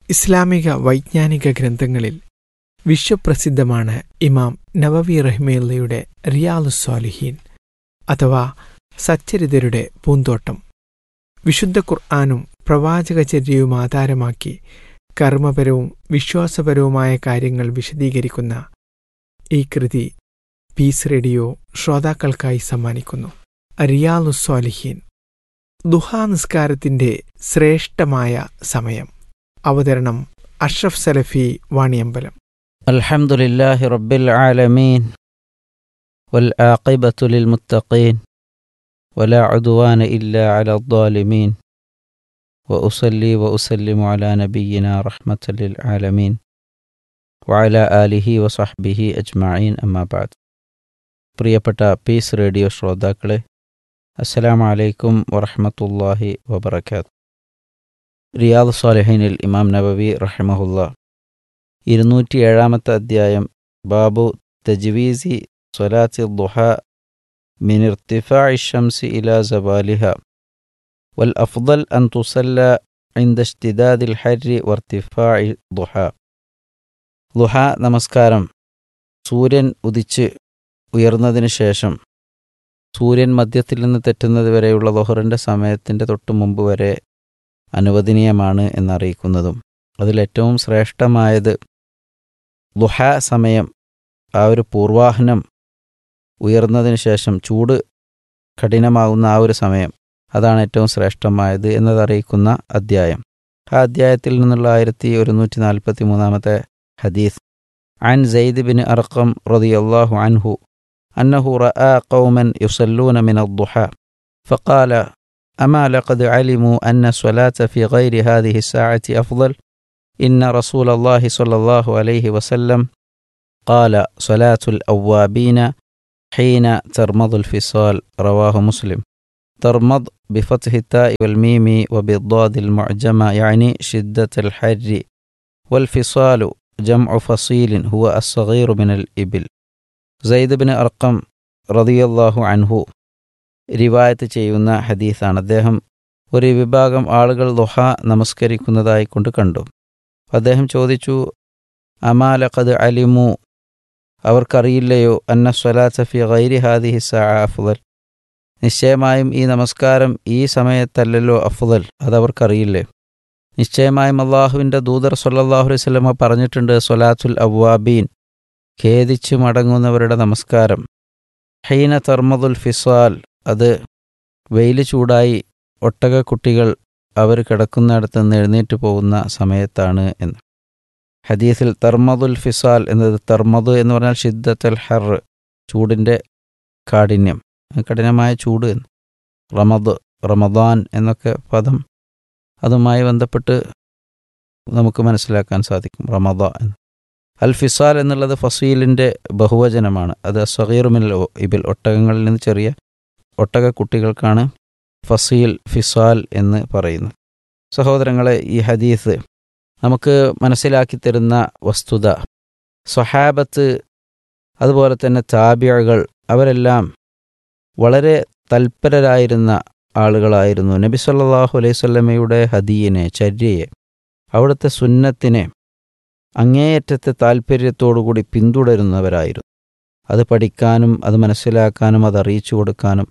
ഇസ്ലാമിക വൈജ്ഞാനിക ഗ്രന്ഥങ്ങളിൽ വിശ്വപ്രസിദ്ധമാണ് ഇമാം നവവി റഹ്മേല്ലയുടെ റിയാലുസ്വാലിഹീൻ അഥവാ സച്ചരിതരുടെ പൂന്തോട്ടം വിശുദ്ധ ഖുർആാനും പ്രവാചകചര്യവും ആധാരമാക്കി കർമ്മപരവും വിശ്വാസപരവുമായ കാര്യങ്ങൾ വിശദീകരിക്കുന്ന ഈ കൃതി പീസ് റേഡിയോ ശ്രോതാക്കൾക്കായി സമ്മാനിക്കുന്നു റിയാലുസ്വാലിഹീൻ ദുഹാ നിസ്കാരത്തിന്റെ ശ്രേഷ്ഠമായ സമയം അവതരണം അഷ്റഫ് സലഫി വാണിയമ്പലം الحمد لله رب العالمين والعاقبة للمتقين ولا عدوان إلا على الظالمين وأصلي وأسلم على نبينا رحمة للعالمين وعلى آله وصحبه أجمعين أما بعد പ്രിയപ്പെട്ട പീസ് റേഡിയോ ശ്രോതാക്കളെ അസ്സലാമു അലൈക്കും വറഹ്മത്തുള്ളാഹി വബറകാത്ത് റിയാദ് സാലിഹീനിൽ ഇമാം നബവി റഹിമഹുല്ല ഇരുന്നൂറ്റി ഏഴാമത്തെ അധ്യായം ബാബു തജ്വീസി സ്വലാത്തി ദുഹ من ارتفاع الشمس إلى زوالها والأفضل أن تصلى عند اشتداد الحر وارتفاع الضحى ദുഹ നമസ്കാരം സൂര്യൻ ഉദിച്ച് ഉയർന്നതിന് ശേഷം സൂര്യൻ മധ്യത്തിൽ നിന്ന് തെറ്റുന്നത് വരെയുള്ള ദുഹറിൻ്റെ സമയത്തിൻ്റെ തൊട്ട് മുമ്പ് വരെ അനുവദനീയമാണ് എന്നറിയിക്കുന്നതും അതിലേറ്റവും ശ്രേഷ്ഠമായത് ദുഹ സമയം ആ ഒരു പൂർവാഹനം ഉയർന്നതിന് ശേഷം ചൂട് കഠിനമാകുന്ന ആ ഒരു സമയം അതാണ് ഏറ്റവും ശ്രേഷ്ഠമായത് എന്നതറിയിക്കുന്ന അദ്ധ്യായം ആ അദ്ധ്യായത്തിൽ നിന്നുള്ള ആയിരത്തി ഒരുന്നൂറ്റി നാൽപ്പത്തി മൂന്നാമത്തെ ഹദീസ് عن زيد بن أرقم رضي الله عنه أنه رأى قوما يصلون من الضحى فقال أما لقد علموا أن الصلاة في غير هذه الساعة أفضل إن رسول الله صلى الله عليه وسلم قال صلاة الأوابين حين ترمض الفصال رواه مسلم ترمض بفتح التاء والميم وبالضاد المعجمة يعني شدة الحر والفصال جمع فصيل هو الصغير من الإبل زيد بن أرقم رضي الله عنه റിവായത്ത് ചെയ്യുന്ന ഹദീസാണ് അദ്ദേഹം ഒരു വിഭാഗം ആളുകൾ ദുഹ നമസ്കരിക്കുന്നതായി കൊണ്ട് കണ്ടു അദ്ദേഹം ചോദിച്ചു അമാലഖദ് അലിമു അവർക്കറിയില്ലയോ അന്ന സ്വലാത്ത ഫി ഗൈരി ഹാദിഹി സാ അഫ്ദൽ നിശ്ചയമായും ഈ നമസ്കാരം ഈ സമയത്തല്ലല്ലോ അഫ്ദൽ അതവർക്കറിയില്ലേ നിശ്ചയമായും അള്ളാഹുവിൻ്റെ ദൂതർ സല്ലാഹു അലൈഹി സ്വലമ പറഞ്ഞിട്ടുണ്ട് സ്വലാത്തുൽ അവ്വാബീൻ ഖേദിച്ചു മടങ്ങുന്നവരുടെ നമസ്കാരം ഹൈന തർമദുൽ ഫിസാൽ അത് വെയിൽ ചൂടായി ഒട്ടക കുട്ടികൾ അവർ കിടക്കുന്നിടത്ത് നിന്ന് എഴുന്നേറ്റ് പോകുന്ന സമയത്താണ് എന്ന് ഹദീസിൽ തർമദുൽ ഫിസാൽ എന്നത് തർമദ് എന്ന് പറഞ്ഞാൽ ഷിദ്ദത്തൽ ഹർ ചൂടിൻ്റെ കാഠിന്യം കഠിനമായ ചൂട് എന്ന് റമദ് റമദാൻ എന്നൊക്കെ പദം അതുമായി ബന്ധപ്പെട്ട് നമുക്ക് മനസ്സിലാക്കാൻ സാധിക്കും റമദ എന്ന് അൽ ഫിസാൽ എന്നുള്ളത് ഫസീലിൻ്റെ ബഹുവചനമാണ് അത് സഹീറുമിൽ ഇബിൽ ഒട്ടകങ്ങളിൽ നിന്ന് ചെറിയ ഒട്ടക കുട്ടികൾക്കാണ് ഫസീൽ ഫിസാൽ എന്ന് പറയുന്നത് സഹോദരങ്ങളെ ഈ ഹദീസ് നമുക്ക് മനസ്സിലാക്കി തരുന്ന വസ്തുത സ്വഹാബത്ത് അതുപോലെ തന്നെ താബിയകൾ അവരെല്ലാം വളരെ തൽപരരായിരുന്ന ആളുകളായിരുന്നു നബി സല്ലാഹു അലൈഹി സ്വല്ലമയുടെ ഹദീനെ ചര്യയെ അവിടുത്തെ സുന്നത്തിനെ അങ്ങേയറ്റത്തെ താല്പര്യത്തോടുകൂടി പിന്തുടരുന്നവരായിരുന്നു അത് പഠിക്കാനും അത് മനസ്സിലാക്കാനും അത് അറിയിച്ചു കൊടുക്കാനും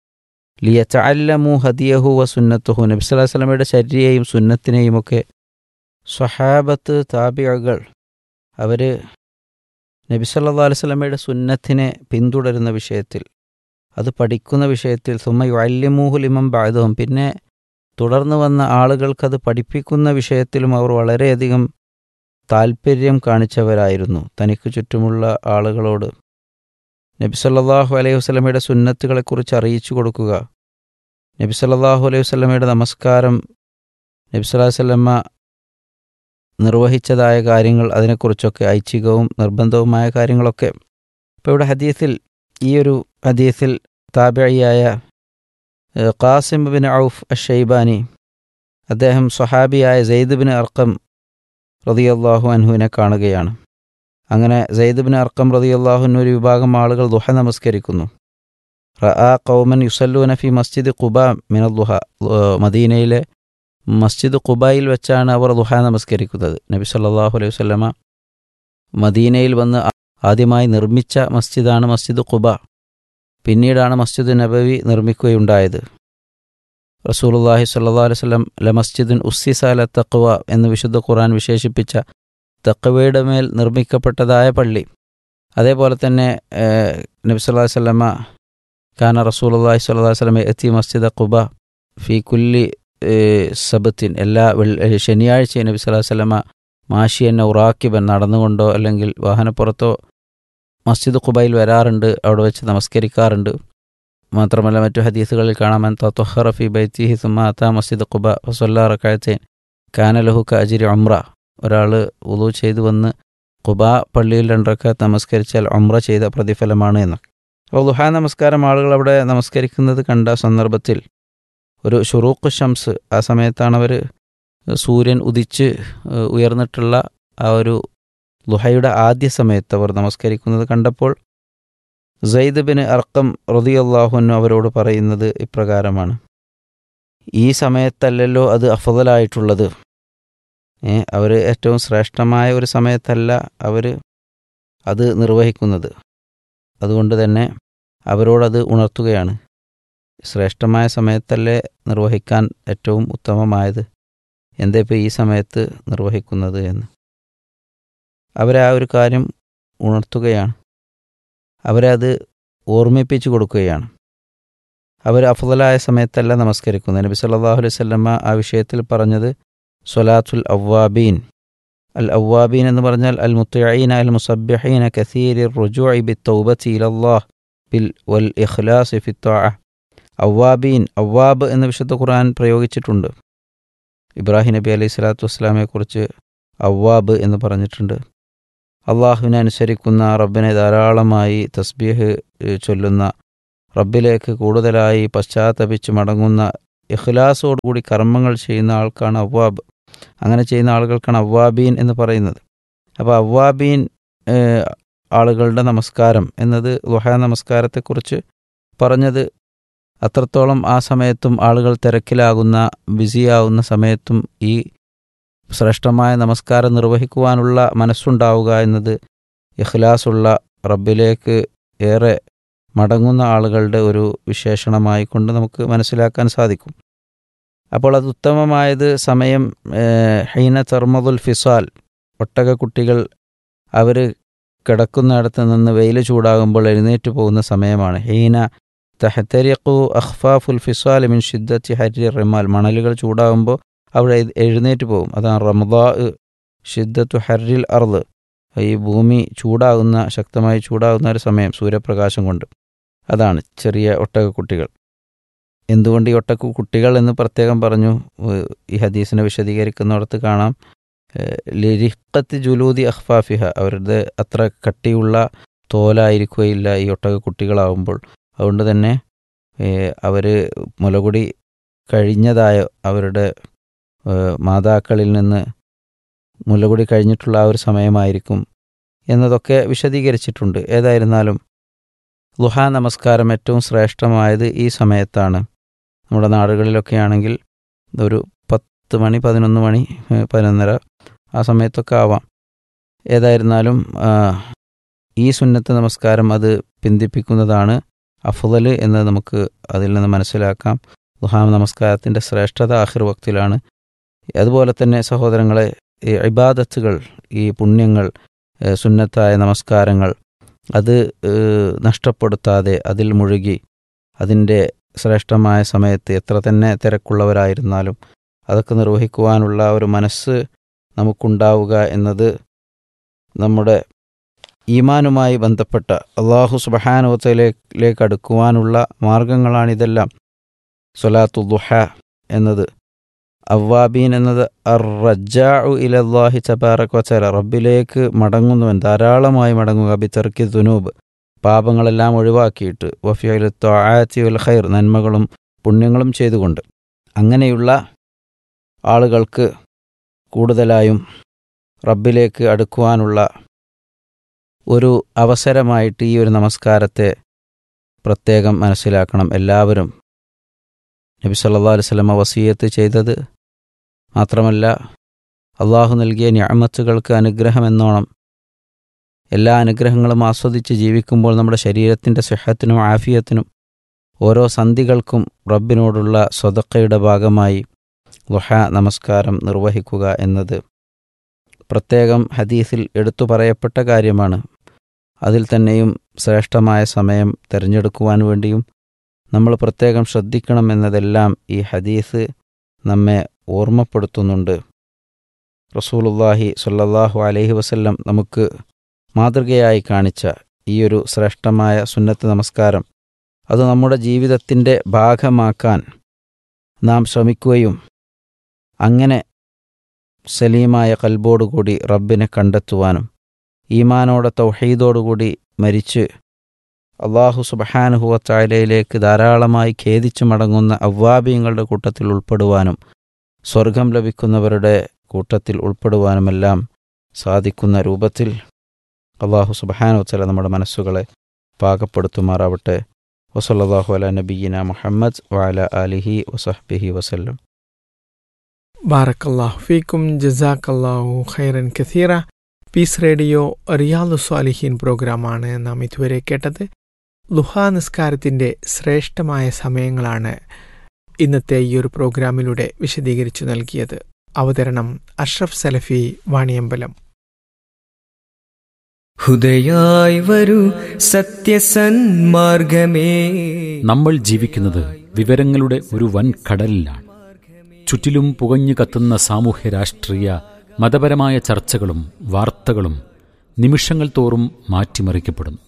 ലിയ ചഅല്ലമു ഹദിയഹു വ സുന്നത്തുഹു നബി സ്വല്ലല്ലാഹു അലൈഹി വസല്ലമയുടെ ചര്യയെയും സുന്നത്തിനെയും ഒക്കെ സ്വഹാബത്ത് താബിയകൾ അവർ നബി സല്ലല്ലാഹു അലൈഹി വസല്ലമയുടെ സുന്നത്തിനെ പിന്തുടരുന്ന വിഷയത്തിൽ അത് പഠിക്കുന്ന വിഷയത്തിൽ സുമ്മ യുഅല്ലിമൂഹുൽ ഇമം ബാദവും പിന്നെ തുടർന്ന് വന്ന ആളുകൾക്കത് പഠിപ്പിക്കുന്ന വിഷയത്തിലും അവർ വളരെയധികം താൽപ്പര്യം കാണിച്ചവരായിരുന്നു തനിക്ക് ചുറ്റുമുള്ള ആളുകളോട് നബി സല്ലല്ലാഹു അലൈഹി വസല്ലമയുടെ സുന്നത്തുകളെക്കുറിച്ച് അറിയിച്ചു കൊടുക്കുക നബി സല്ലല്ലാഹു അലൈഹി വസല്ലമയുടെ നമസ്കാരം നബി സല്ലല്ലാഹു അലൈഹി വസല്ലമ നിർവഹിച്ചതായ കാര്യങ്ങൾ അതിനെക്കുറിച്ചൊക്കെ ഐച്ഛികവും നിർബന്ധവുമായ കാര്യങ്ങളൊക്കെ ഇപ്പോൾ ഇവിടെ ഹദീസിൽ ഈ ഒരു ഹദീസിൽ താബിയായ ഖാസിം ബിൻ ഔഫ് അഷൈബാനി അദ്ദേഹം സ്വഹാബിയായ സെയ്ദ് ബിൻ അർക്കം റതിയല്ലാഹു അൻഹുവിനെ കാണുകയാണ് അങ്ങനെ സെയ്ദ് ബിൻ അർക്കം റതിയല്ലാഹുവിന് ഒരു വിഭാഗം ആളുകൾ ദുഹ നമസ്കരിക്കുന്നു റആ കൗമൻ യുസല്ലൂന ഫി മസ്ജിദ് ഖുബ മിന ദുഹ മദീനയിലെ മസ്ജിദ് ഖുബായിൽ വെച്ചാണ് അവർ ദുഹ നമസ്കരിക്കുന്നത് നബി സല്ലല്ലാഹു അലൈഹി വസല്ലമ മദീനയിൽ വന്ന് ആദ്യമായി നിർമ്മിച്ച മസ്ജിദാണ് മസ്ജിദ് ഖുബ പിന്നീടാണ് മസ്ജിദ് നബവി നിർമ്മിക്കുകയുണ്ടായത് റസൂലുള്ളാഹി സ്വല്ലല്ലാഹു അലൈഹി വസല്ലം ല മസ്ജിദുൻ ഉസ്സിസ അല തഖ്വ എന്ന് വിശുദ്ധ ഖുർആൻ വിശേഷിപ്പിച്ച തഖ്വയുടെ മേൽ നിർമ്മിക്കപ്പെട്ടതായ പള്ളി അതേപോലെ തന്നെ ഏഹ്, നബി സല്ലല്ലാഹു അലൈഹി വസല്ലമ കാന റസൂലുള്ളാഹി സ്വല്ലല്ലാഹു അലൈഹി വസല്ലം എത്തി മസ്ജിദ ഖുബ ഫി കുല്ലി ഏഹ്, സബത്തിൻ എല്ലാ വെള്ളി- ഏഹ്, ശനിയാഴ്ചയും നബി സല്ലല്ലാഹു അലൈഹി വസല്ലമ മാഷിയൻ ഉറാക്കിബൻ നടന്നുകൊണ്ടോ അല്ലെങ്കിൽ വാഹനപ്പുറത്തോ മസ്ജിദ് ഖുബയിൽ വരാറുണ്ട് അവിടെ വെച്ച് നമസ്കരിക്കാറുണ്ട് മാത്രമല്ല മറ്റു ഹദീസുകളിൽ കാണാം അൻ തത്വഹറ ഫി ബൈത്തിഹി സുമ അത്ത മസ്ജിദ് ഖുബ വസല്ലാ റക്കായത്തേൻ കാനലഹു ക അജിരി ഉംറ ഒരാൾ ഉളു ചെയ്തു വന്ന് ഖുബ പള്ളിയിൽ രണ്ടറക്കാത്ത് നമസ്കരിച്ചാൽ ഉംറ ചെയ്ത പ്രതിഫലമാണ് എന്ന് അപ്പോൾ ദുഹാ നമസ്കാരം ആളുകൾ അവിടെ നമസ്കരിക്കുന്നത് കണ്ട സന്ദർഭത്തിൽ ഒരു ഷുറൂഖ് ഷംസ് ആ സമയത്താണ് അവർ സൂര്യൻ ഉദിച്ച് ഏഹ്, ഉയർന്നിട്ടുള്ള ആ ഒരു ലുഹയുടെ ആദ്യ സമയത്ത് അവർ നമസ്കരിക്കുന്നത് കണ്ടപ്പോൾ സെയ്ദ് ബിൻ അർക്കം റതിയല്ലാഹുന്നു അവരോട് പറയുന്നത് ഇപ്രകാരമാണ് ഈ സമയത്തല്ലല്ലോ അത് അഫദലായിട്ടുള്ളത് ഏ അവർ ഏറ്റവും ശ്രേഷ്ഠമായ ഒരു സമയത്തല്ല അവർ അത് നിർവഹിക്കുന്നത് അതുകൊണ്ട് തന്നെ അവരോടത് ഉണർത്തുകയാണ് ശ്രേഷ്ഠമായ സമയത്തല്ലേ നിർവഹിക്കാൻ ഏറ്റവും ഉത്തമമായത് എന്താ ഇപ്പോൾ ഈ സമയത്ത് നിർവഹിക്കുന്നത് എന്ന് അവരെ ആ ഒരു കാര്യം ഉണർത്തുകയാണ് അവരെ അത് ഓർമ്മിപ്പിച്ചു കൊടുക്കുകയാണ് അവർ അഫ്ദലായ സമയത്തല്ല നമസ്കരിക്കുന്നത് നബി സല്ലല്ലാഹു അലൈഹി വസല്ലമ ആ വിഷയത്തിൽ പറഞ്ഞത് സ്വലാത്തുൽ അവ്വാബീൻ അൽ അവ്വാബീൻ എന്ന് പറഞ്ഞാൽ അൽ മുത്തഈന അൽ മുസബ്ബഹീന കസീരി റുജൂഇ ബിത്തൗബത്തി ഇലല്ലാഹ് ബിൽ വൽ ഇഖ്ലാസ് ഫി ത്വാഅ അവ്വാബീൻ അവ്വാബ് എന്ന് വിശുദ്ധ ഖുർആൻ പ്രയോഗിച്ചിട്ടുണ്ട് ഇബ്രാഹിം നബി അലൈഹി സ്വലാത്തു വസ്സലാമയെക്കുറിച്ച് അവ്വാബ് എന്ന് പറഞ്ഞിട്ടുണ്ട് അള്ളാഹുവിനെ അനുസരിക്കുന്ന റബ്ബിനെ ധാരാളമായി തസ്ബീഹ് ഏഹ്, ചൊല്ലുന്ന റബ്ബിലേക്ക് കൂടുതലായി പശ്ചാത്തപിച്ച് മടങ്ങുന്ന ഇഖ്ലാസോടുകൂടി കർമ്മങ്ങൾ ചെയ്യുന്ന ആൾക്കാണ് അവ്വാബ് അങ്ങനെ ചെയ്യുന്ന ആളുകൾക്കാണ് അവ്വാബീൻ എന്ന് പറയുന്നത് അപ്പോൾ അവ്വാബീൻ ഏഹ്, ആളുകളുടെ നമസ്കാരം എന്നത് ലുഹ നമസ്കാരത്തെക്കുറിച്ച് പറഞ്ഞത് അത്രത്തോളം ആ സമയത്തും ആളുകൾ തിരക്കിലാകുന്ന ബിസിയാവുന്ന സമയത്തും ഈ ശ്രേഷ്ഠമായ നമസ്കാരം നിർവഹിക്കുവാനുള്ള മനസ്സുണ്ടാവുക എന്നത് ഇഖ്ലാസുള്ള റബ്ബിലേക്ക് ഏറെ മടങ്ങുന്ന ആളുകളുടെ ഒരു വിശേഷണമായി കൊണ്ട് നമുക്ക് മനസ്സിലാക്കാൻ സാധിക്കും അപ്പോൾ അത് ഉത്തമമായത് സമയം ഏഹ്, ഹീന തർമദുൽ ഫിസാൽ ഒട്ടക കുട്ടികൾ അവർ കിടക്കുന്നിടത്ത് നിന്ന് വെയിൽ ചൂടാകുമ്പോൾ എഴുന്നേറ്റ് പോകുന്ന സമയമാണ് ഹീന തഹത്തരിഖു അഖ്ഫാഫുൽ ഫിസാൽ മിൻ ഷിദ്ദത്തി ഹരി റിമാൽ മണലുകൾ ചൂടാകുമ്പോൾ അവിടെ എഴ് എഴുന്നേറ്റ് പോകും അതാണ് റമദാ ഷിദ്ദത്തു ഹരിൽ അർദ് ഈ ഭൂമി ചൂടാകുന്ന ശക്തമായി ചൂടാകുന്ന ഒരു സമയം സൂര്യപ്രകാശം കൊണ്ട് അതാണ് ചെറിയ ഒട്ടകക്കുട്ടികൾ എന്തുകൊണ്ട് ഈ ഒട്ടക കുട്ടികൾ എന്ന് പ്രത്യേകം പറഞ്ഞു ഏഹ് ഈ ഹദീസിനെ വിശദീകരിക്കുന്നിടത്ത് കാണാം ഏഹ് ലിരിഖത്ത് ജുലൂദി അഖ്ഫാഫിഹ അവരുടെ അത്ര കട്ടിയുള്ള തോലായിരിക്കുകയില്ല ഈ ഒട്ടക കുട്ടികളാവുമ്പോൾ അതുകൊണ്ട് തന്നെ അവർ മുലകുടി കഴിഞ്ഞതായ അവരുടെ ഏഹ് മാതാക്കളിൽ നിന്ന് മുലകുടി കഴിഞ്ഞിട്ടുള്ള ആ ഒരു സമയമായിരിക്കും എന്നതൊക്കെ വിശദീകരിച്ചിട്ടുണ്ട് ഏതായിരുന്നാലും ലുഹ നമസ്കാരം ഏറ്റവും ശ്രേഷ്ഠമായത് ഈ സമയത്താണ് നമ്മുടെ നാടുകളിലൊക്കെ ആണെങ്കിൽ ഒരു പത്ത് മണി പതിനൊന്ന് മണി ഏഹ് പതിനൊന്നര ആ സമയത്തൊക്കെ ആവാം ഏതായിരുന്നാലും ആ, ഈ സുന്നത്ത് നമസ്കാരം അത് പിന്തിപ്പിക്കുന്നതാണ് അഫുദൽ എന്ന് നമുക്ക് അതിൽ നിന്ന് മനസ്സിലാക്കാം ലുഹാ നമസ്കാരത്തിൻ്റെ ശ്രേഷ്ഠത ആഹിർ വക്തിലാണ് അതുപോലെ തന്നെ സഹോദരങ്ങളെ ഈ ഇബാദത്തുകൾ ഈ പുണ്യങ്ങൾ ഏഹ് സുന്നത്തായ നമസ്കാരങ്ങൾ അത് ഏഹ് നഷ്ടപ്പെടുത്താതെ അതിൽ മുഴുകി അതിൻ്റെ ശ്രേഷ്ഠമായ സമയത്ത് എത്ര തന്നെ തിരക്കുള്ളവരായിരുന്നാലും അതൊക്കെ നിർവഹിക്കുവാനുള്ള ഒരു മനസ്സ് നമുക്കുണ്ടാവുക എന്നത് നമ്മുടെ ഈമാനുമായി ബന്ധപ്പെട്ട അള്ളാഹു സുബഹാനുവത്തയിലേക്ക് അടുക്കുവാനുള്ള മാർഗങ്ങളാണിതെല്ലാം സൊലാത്തു ദുഹ എന്നത് അവ്വാബീൻ എന്നത് അറജാഉ ഇലല്ലാഹി തബാറക് വച്ചല റബ്ബിലേക്ക് മടങ്ങുന്നവൻ ധാരാളമായി മടങ്ങുക ബിത്തർക്കി ദുനൂബ് പാപങ്ങളെല്ലാം ഒഴിവാക്കിയിട്ട് വഫിയൽ ത്വാഅത്തി ഉൽ ഖൈർ നന്മകളും പുണ്യങ്ങളും ചെയ്തുകൊണ്ട് അങ്ങനെയുള്ള ആളുകൾക്ക് കൂടുതലായും റബ്ബിലേക്ക് അടുക്കുവാനുള്ള ഒരു അവസരമായിട്ട് ഈ ഒരു നമസ്കാരത്തെ പ്രത്യേകം മനസ്സിലാക്കണം എല്ലാവരും നബി സല്ലല്ലാഹു അലൈഹി വസല്ലമ വസീയത്ത് ചെയ്തത് മാത്രമല്ല അള്ളാഹു നൽകിയ ഞാമത്തുകൾക്ക് അനുഗ്രഹമെന്നോണം എല്ലാ അനുഗ്രഹങ്ങളും ആസ്വദിച്ച് ജീവിക്കുമ്പോൾ നമ്മുടെ ശരീരത്തിൻ്റെ സിഹത്തിനും ആഫിയത്തിനും ഓരോ സന്ധികൾക്കും റബ്ബിനോടുള്ള സ്വതക്കയുടെ ഭാഗമായി ലുഹ നമസ്കാരം നിർവഹിക്കുക എന്നത് പ്രത്യേകം ഹദീസിൽ എടുത്തു പറയപ്പെട്ട കാര്യമാണ് അതിൽ തന്നെയും ശ്രേഷ്ഠമായ സമയം തിരഞ്ഞെടുക്കുവാൻ വേണ്ടിയും നമ്മൾ പ്രത്യേകം ശ്രദ്ധിക്കണം എന്നതെല്ലാം ഈ ഹദീസ് നമ്മെ ഓർമ്മപ്പെടുത്തുന്നുണ്ട് റസൂലുല്ലാഹി സ്വല്ലല്ലാഹു അലൈഹി വസല്ലം നമുക്ക് മാതൃകയായി കാണിച്ച ഈ ഒരു ശ്രേഷ്ഠമായ സുന്നത്ത് നമസ്കാരം അത് നമ്മുടെ ജീവിതത്തിൻ്റെ ഭാഗമാക്കാൻ നാം ശ്രമിക്കുകയും അങ്ങനെ സലീമായ കൽബോടുകൂടി റബ്ബിനെ കണ്ടെത്തുവാനും ഈമാനോടെ തൗഹീദോടുകൂടി മരിച്ച് അള്ളാഹു സുബഹാനുഹുവത്തായാലയിലേക്ക് ധാരാളമായി ഖേദിച്ചു മടങ്ങുന്ന അവ്വാബീങ്ങളുടെ കൂട്ടത്തിൽ ഉൾപ്പെടുവാനും സ്വർഗം ലഭിക്കുന്നവരുടെ കൂട്ടത്തിൽ ഉൾപ്പെടുവാനുമെല്ലാം സാധിക്കുന്ന രൂപത്തിൽ അള്ളാഹു സുബഹാനുവത്തല നമ്മുടെ മനസ്സുകളെ പാകപ്പെടുത്തുമാറാവട്ടെ വസല്ലാഹു അല നബീന മുഹമ്മദ് വാല അലിഹി വസഹ്ബിഹി വസല്ലം ബാറക്കല്ലാഹു ഫീക്കും ജസാക്കല്ലാഹു ഖൈറൻ കസീറ പീസ് റേഡിയോ റിയാദു സ്വാലിഹീൻ പ്രോഗ്രാമാണ് നാം ഇതുവരെ കേട്ടത് ലുഹാ നിസ്കാരത്തിൻ്റെ ശ്രേഷ്ഠമായ സമയങ്ങളാണ് ഇന്നത്തെ ഈ ഒരു പ്രോഗ്രാമിലൂടെ വിശദീകരിച്ചു നൽകിയത് അവതരണം അഷ്റഫ് സലഫി വാണിയമ്പലം ഹുദയായി വരൂ സത്യസന്മാർഗമേ നമ്മൾ ജീവിക്കുന്നത് വിവരങ്ങളുടെ ഒരു വൻ കടലിലാണ് ചുറ്റിലും പുകഞ്ഞു കത്തുന്ന സാമൂഹ്യ രാഷ്ട്രീയ മതപരമായ ചർച്ചകളും വാർത്തകളും നിമിഷങ്ങൾ തോറും മാറ്റിമറിക്കപ്പെടുന്നു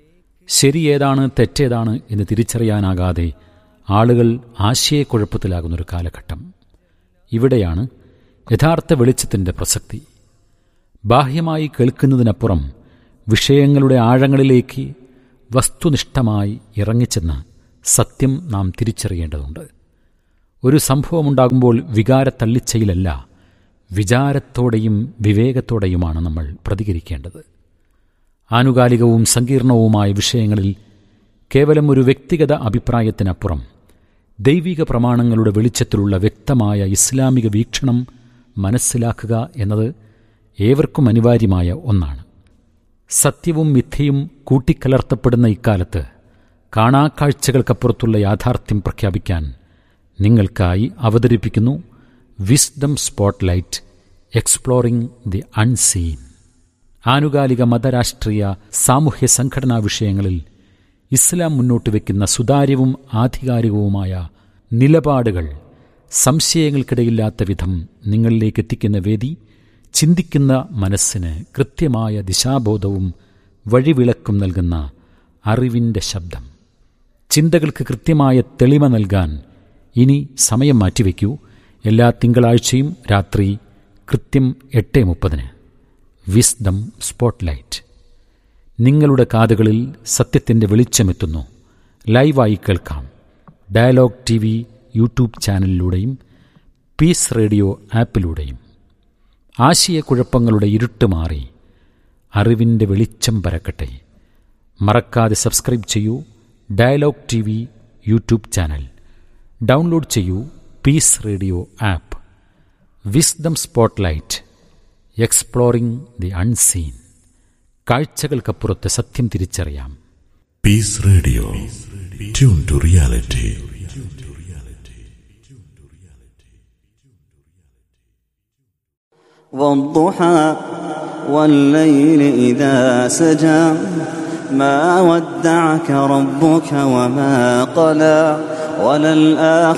ശരി ഏതാണ് തെറ്റേതാണ് എന്ന് തിരിച്ചറിയാനാകാതെ ആളുകൾ ആശയക്കുഴപ്പത്തിലാകുന്നൊരു കാലഘട്ടം ഇവിടെയാണ് യഥാർത്ഥ വെളിച്ചത്തിൻ്റെ പ്രസക്തി ബാഹ്യമായി കേൾക്കുന്നതിനപ്പുറം വിഷയങ്ങളുടെ ആഴങ്ങളിലേക്ക് വസ്തുനിഷ്ഠമായി ഇറങ്ങിച്ചെന്ന് സത്യം നാം തിരിച്ചറിയേണ്ടതുണ്ട് ഒരു സംഭവമുണ്ടാകുമ്പോൾ വികാരത്തള്ളിച്ചയിലല്ല വിചാരത്തോടെയും വിവേകത്തോടെയുമാണ് നമ്മൾ പ്രതികരിക്കേണ്ടത് ആനുകാലികവും സങ്കീർണവുമായ വിഷയങ്ങളിൽ കേവലം ഒരു വ്യക്തിഗത അഭിപ്രായത്തിനപ്പുറം ദൈവിക പ്രമാണങ്ങളുടെ വെളിച്ചത്തിലുള്ള വ്യക്തമായ ഇസ്ലാമിക വീക്ഷണം മനസ്സിലാക്കുക എന്നത് ഏവർക്കും അനിവാര്യമായ ഒന്നാണ് സത്യവും മിഥ്യയും കൂട്ടിക്കലർത്തപ്പെടുന്ന ഇക്കാലത്ത് കാണാക്കാഴ്ചകൾക്കപ്പുറത്തുള്ള യാഥാർത്ഥ്യം പ്രഖ്യാപിക്കാൻ നിങ്ങൾക്കായി അവതരിപ്പിക്കുന്നു wisdom spotlight exploring the unseen ആനുകാലിക മതരാഷ്ട്രീയ സാമൂഹ്യ സംഘടനാ വിഷയങ്ങളിൽ ഇസ്ലാം മുന്നോട്ട് വയ്ക്കുന്ന സുതാര്യവും ആധികാരികവുമായ നിലപാടുകൾ സംശയങ്ങൾക്കിടയില്ലാത്ത വിധം നിങ്ങളിലേക്ക് എത്തിക്കുന്ന വേദി ചിന്തിക്കുന്ന മനസ്സിന് കൃത്യമായ ദിശാബോധവും വഴിവിളക്കും നൽകുന്ന അറിവിൻ്റെ ശബ്ദം ചിന്തകൾക്ക് കൃത്യമായ തെളിമ നൽകാൻ ഇനി സമയം മാറ്റിവെക്കൂ എല്ലാ തിങ്കളാഴ്ചയും രാത്രി കൃത്യം എട്ട് മുപ്പതിന് വിസ്ഡം സ്പോട്ട്ലൈറ്റ് നിങ്ങളുടെ കാതുകളിൽ സത്യത്തിൻ്റെ വെളിച്ചമെത്തുന്നു ലൈവായി കേൾക്കാം ഡയലോഗ് ടി വി യൂട്യൂബ് ചാനലിലൂടെയും പീസ് റേഡിയോ ആപ്പിലൂടെയും ആശയക്കുഴപ്പങ്ങളുടെ ഇരുട്ട് മാറി അറിവിൻ്റെ വെളിച്ചം പരക്കട്ടെ മറക്കാതെ സബ്സ്ക്രൈബ് ചെയ്യൂ dialogue T V YouTube channel download ചെയ്യൂ peace radio app wisdom spotlight exploring the unseen കാഴ്ചകൾക്കപ്പുറത്ത് സത്യം തിരിച്ചറിയാം Peace Radio. Tune to reality. والضحى والليل إذا سجى ما ودعك ربك وما قلى وللآخرة